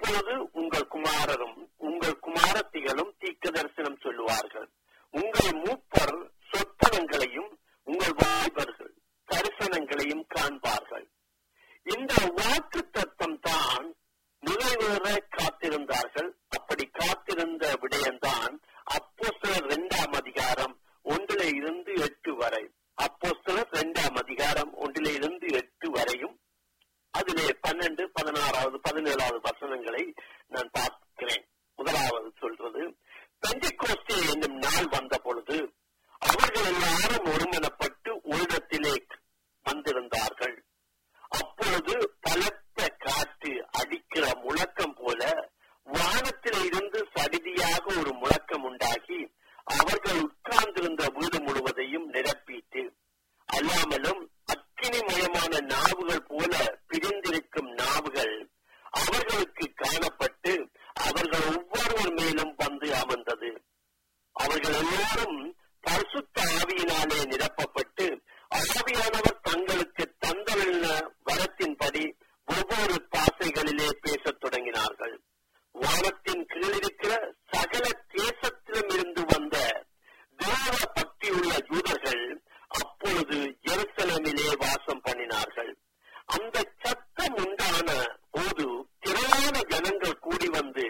அப்பொழுது உங்கள் குமாரரும் உங்கள் குமாரத்திகளும் தீர்க்க தரிசனம் சொல்லுவார்கள் உங்கள் மூப்பர் சொப்பனங்களையும் உங்கள் வாய்பர்கள் தரிசனங்களையும் காண்பார்கள் இந்த வாக்கு தத்தம் தான் நிறைவேற காத்திருந்தார்கள் அப்படி காத்திருந்த விடயம்தான் அப்போஸ்தலர் இரண்டாம் அதிகாரம் ஒன்றில இருந்து எட்டு வரை அப்போஸ்தலர் இரண்டாம் அதிகாரம் ஒன்றில இருந்து எட்டு வரையும் அதிலே பன்னெண்டு பதினாறாவது பதினேழாவது வசனங்களை நான் பார்க்கிறேன் முதலாவது சொல்றது பெண்டிகோஸ்தே என்னும் நாள் வந்த பொழுது அவர்கள் எல்லாரும் ஒருமனப்பட்டு ஓரிடத்திலே வந்திருந்தார்கள் அப்பொழுது பலத்த காற்று அடிக்கிற முழக்கம் போல வானத்திலே இருந்து சடிதியாக ஒரு முழக்கம் உண்டாகி அவர்கள் உட்கார்ந்திருந்த வீடு முழுவதையும் நிரப்பிட்டு அல்லாமலும் அக்கினிமயமான நாவுகள் போல பிரிந்திருக்கும் நாவுகள் அவர்களுக்கு காணப்பட்டு அவர்கள் ஒவ்வொருவர் மேலும் வந்து அமர்ந்தது அவர்கள் எல்லோரும் பரிசுத்த ஆவியினாலே நிரப்பப்பட்டு ஆவியானவர் தங்களுக்கு தந்தவெல்ல வரத்தின்படி ஒவ்வொரு பாசைகளிலே பேசத் தொடங்கினார்கள் வானத்தின் கீழிருக்கிற சகல தேசத்திலும் இருந்து வந்த தேவ பக்தியுள்ள யூதர்கள் அப்பொழுது எருசலேமிலே வாசம் பண்ணினார்கள் அந்த சத்தம் உண்டான போது திரளான ஜனங்கள் கூடி வந்து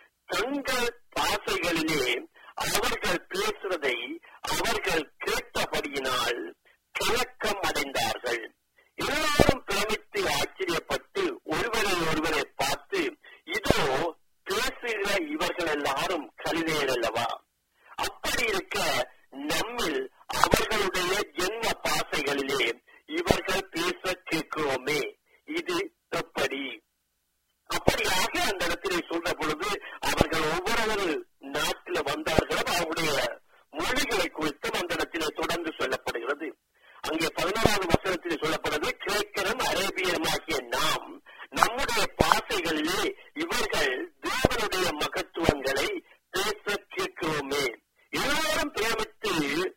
தங்கள் பாசைகளிலே அவர்கள் பேசுவதை அவர்கள் கேட்டபடியினால் கிழக்கம் அடைந்தார்கள் எல்லாரும் பிரமித்து ஆச்சரியப்பட்டு ஒருவரை ஒருவரை பார்த்து இதோ பேசுகிற இவர்கள் எல்லாரும் கலிதையர் அல்லவா அப்படி இருக்க நம்மில் அவர்களுடைய ஜென்ம பாசைகளிலே இவர்கள் பேச கேட்கிறோமே இது எப்படி அப்படியாக அந்த இடத்திலே சொல்ற பொழுது அவர்கள் ஒவ்வொரு நாட்டில வந்தார்களோ அவருடைய மொழிகளை குறித்தும் அந்த இடத்திலே தொடர்ந்து சொல்லப்படுகிறது அங்கே பதினோராவது வசனத்திலே சொல்லப்படுறது கிரேக்கரும் அரேபியருமாகிய நாம் நம்முடைய பாசைகளிலே இவர்கள் தேவனுடைய மகத்துவங்களை பேச கேட்கிறோமே எல்லாரும் பிரேமித்து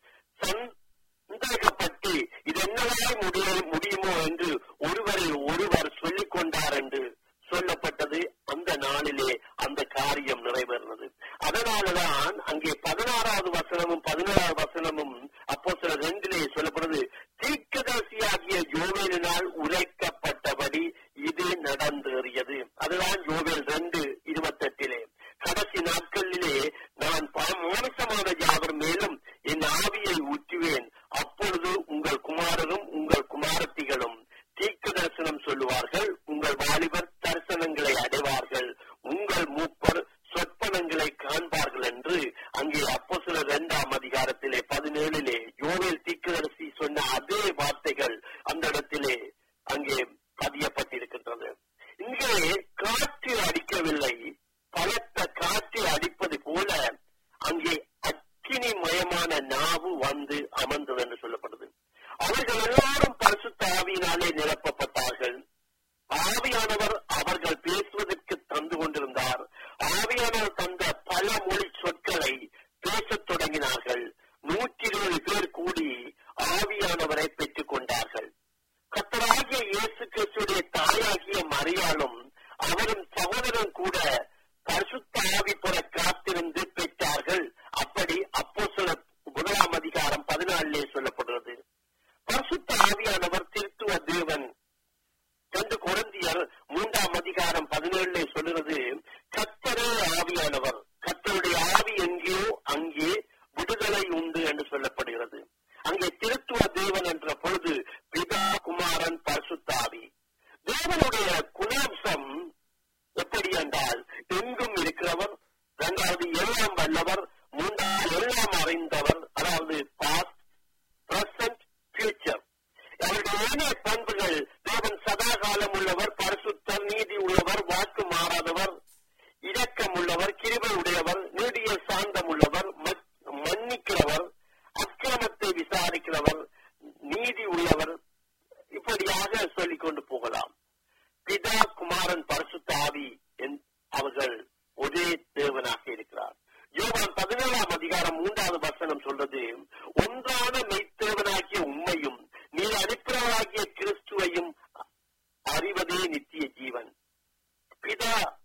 சந்தேகப்பட்டு இது என்னவாய் முடிய முடியுமோ என்று ஒருவரில் ஒருவர் சொல்லிக் கொண்டார் என்று சொல்லப்பட்டது அந்த நாளிலே அந்த காரியம் நிறைவேறினது அதனாலதான் அங்கே பதினாறாவது வசனமும் பதினேழாவது வசனமும் அப்போ சில ரெண்டிலே சொல்லப்படுது தீர்க்கதரிசியாகிய யோவேலினால் உரைக்கப்பட்டபடி இது நடந்தேறியது அதுதான் யோவேல் ரெண்டு இருபத்தெட்டிலே கடைசி நாட்களிலே நான் மாமிசமான யாவர் மேலும் என் ஆவியை ஊற்றுவேன் அப்பொழுது உங்கள் குமாரரும் உங்கள் குமாரத்திகளும் தீர்க்க தரிசனம் சொல்லுவார்கள் உங்கள் வாலிபர் தரிசனங்களை அடைவார்கள் உங்கள் மூப்பர் சொற்பனங்களை காண்பார்கள் என்று அங்கே அப்போ சில இரண்டாம் அதிகாரத்திலே பதினேழிலே யோவேல் தீர்க்கதரிசி சொன்ன அதே வார்த்தைகள் அந்த இடத்திலே அங்கே பதியப்பட்டிருக்கின்றது இங்கே காற்று அடிக்கவில்லை பலத்த காற்று அடிப்பது போல அங்கே அக்கினி மயமான நாவு வந்து அமர்ந்தது என்று சொல்லப்படுது அவர்கள் எல்லாரும் பரிசுத்த ஆவியினாலே நிரப்பப்பட்டார்கள் ஆவியானவர் அவர்கள் பேசுவதற்கு தந்து கொண்டிருந்தார் ஆவியானவர் தந்த பல மொழி சொற்களை பேசத் தொடங்கினார்கள் நூற்றி இருபது பேர் கூடி ஆவியானவரை பெற்றுக் கொண்டார்கள் கத்தராகிய இயேசு கிறிஸ்துடைய தாயாகிய மரியாளும் அவரும் சகோதரன் கூட